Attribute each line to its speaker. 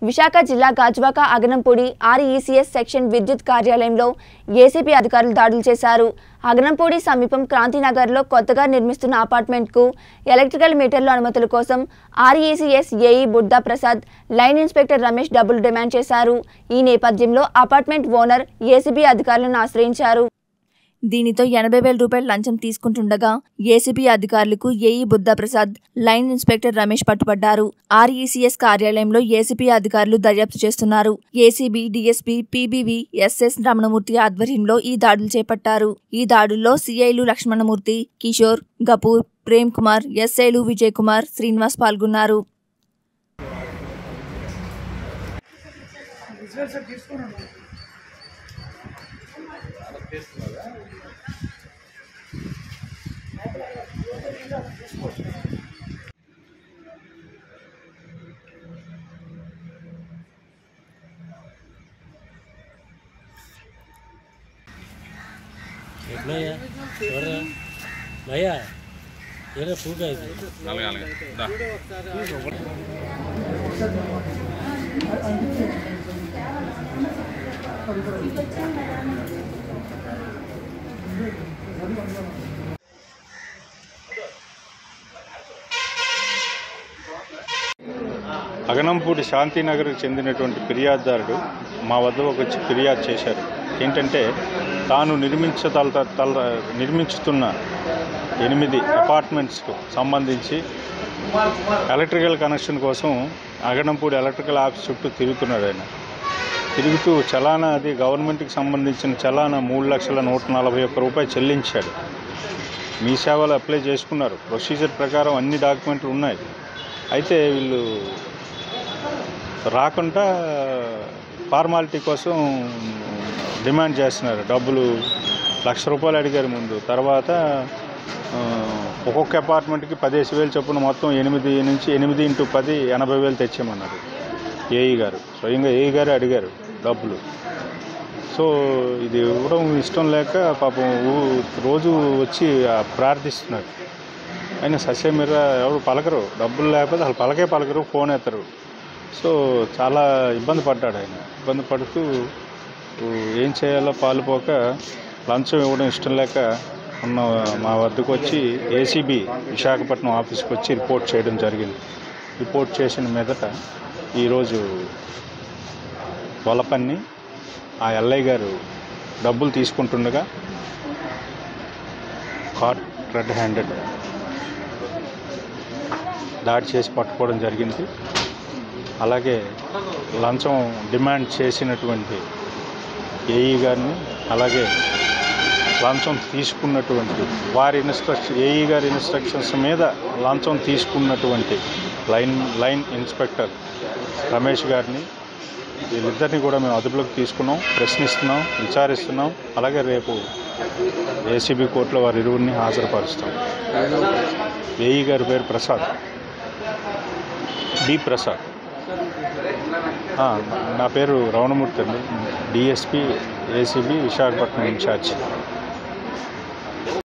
Speaker 1: విశాఖ జిల్లా Gajuwaka Aganampudi RECS section విద్యుత్ కార్యాలయంలో ఏసీపీ అధికారులు దాడులు చేశారు అగనంపూడి సమీపం క్రాంతినగర్లో కొత్తగా నిర్మిస్తున్న అపార్ట్మెంట్కు ఎలక్ట్రికల్ మీటర్ల అనుమతుల కోసం RECS AE Budda Prasad line inspector Ramesh డబ్బులు డిమాండ్ చేశారు ఈ నేపథ్యంలో అపార్ట్మెంట్ ఓనర్ ఏసీబీ అధికారులను ఆశ్రయించారు దీనితో ఎనభై వేల రూపాయల లంచం తీసుకుంటుండగా ఏసీబీ అధికారులకు AE Buddhaprasad line inspector Ramesh పట్టుబడ్డారు ఆర్ఈసీఎస్ కార్యాలయంలో ఏసీబీ అధికారులు దర్యాప్తు చేస్తున్నారు ACB DSP PBV SS Ramanamurthy ఆధ్వర్యంలో ఈ దాడులు చేపట్టారు ఈ దాడుల్లో సీఐలు లక్ష్మణమూర్తి కిషోర్ గపూర్ ప్రేమ్ కుమార్ ఎస్ఐలు విజయ్ కుమార్ శ్రీనివాస్ పాల్గొన్నారు
Speaker 2: ఎట్లయ్యా చూడరా భయ్యా ఏదో పూగా ఇది
Speaker 3: అలాగే అలాగే దా.
Speaker 4: అగనంపూడి శాంతినగర్కి చెందినటువంటి ఫిర్యాదుదారుడు మా వద్ద వచ్చి ఫిర్యాదు చేశారు ఏంటంటే తాను నిర్మించదల తల నిర్మించుతున్న ఎనిమిది అపార్ట్మెంట్స్కు సంబంధించి ఎలక్ట్రికల్ కనెక్షన్ కోసం అగనంపూడి ఎలక్ట్రికల్ ఆఫీస్ చుట్టూ తిరుగుతున్నాడు ఆయన తిరుగుతూ చలానా అది గవర్నమెంట్కి సంబంధించిన చలానా మూడు లక్షల నూట నలభై ఒక్క రూపాయలు చెల్లించాడు మీ సేవలు అప్లై చేసుకున్నారు ప్రొసీజర్ ప్రకారం అన్ని డాక్యుమెంట్లు ఉన్నాయి అయితే వీళ్ళు రాకుండా ఫార్మాలిటీ కోసం డిమాండ్ చేస్తున్నారు డబ్బులు లక్ష రూపాయలు అడిగారు ముందు తర్వాత ఆ, ఒక్కొక్క అపార్ట్మెంట్కి పదిహేను వేలు చొప్పున మొత్తం ఎనిమిది నుంచి ఎనిమిది ఇంటూ పది ఎనభై వేలు తెచ్చామన్నారు ఏఈ గారు స్వయంగా ఏఈ గారు అడిగారు డబ్బులు సో ఇది ఇవ్వడం ఇష్టం లేక పాపం ఊ- రోజు వచ్చి ఆ ప్రార్థిస్తున్నారు ఆయన సస్యమీర ఎవరు పలకరు డబ్బులు లేకపోతే అసలు పలకే పలకరు ఫోన్ ఎత్తరు సో చాలా ఇబ్బంది పడ్డాడు ఆయన ఇబ్బంది పడుతూ ఊ, ఏం చేయాలో పాలుపోక లంచం ఇవ్వడం ఇష్టం లేక ఉన్న మా వద్దకు వచ్చి ఏసీబీ విశాఖపట్నం ఆఫీస్కి వచ్చి రిపోర్ట్ చేయడం జరిగింది రిపోర్ట్ చేసిన మీదట ఈరోజు వలపన్ని ఆ ఎల్ఐ గారు డబ్బులు తీసుకుంటుండగా కాట్ రెడ్ హ్యాండెడ్ దాడి చేసి పట్టుకోవడం జరిగింది అలాగే లంచం డిమాండ్ చేసినటువంటి ఏఈ గారిని అలాగే లంచం తీసుకున్నటువంటి వారి ఇన్స్ట్రక్షన్ ఏఈ గారి ఇన్స్ట్రక్షన్స్ మీద లంచం తీసుకున్నటువంటి లైన్ లైన్ ఇన్స్పెక్టర్ రమేష్ గారిని వీళ్ళిద్దరిని కూడా మేము అదుపులోకి తీసుకున్నాం ప్రశ్నిస్తున్నాం విచారిస్తున్నాం అలాగే రేపు ఏసీబీ కోర్టులో వారి ఇరువురిని హాజరుపరుస్తాం ఏఈ గారి పేరు ప్రసాద్ డి ప్రసాద్ ఆ, నా పేరు రవణమూర్తి అండి డిఎస్పి ఏసీబీ విశాఖపట్నం ఇన్ఛార్జ్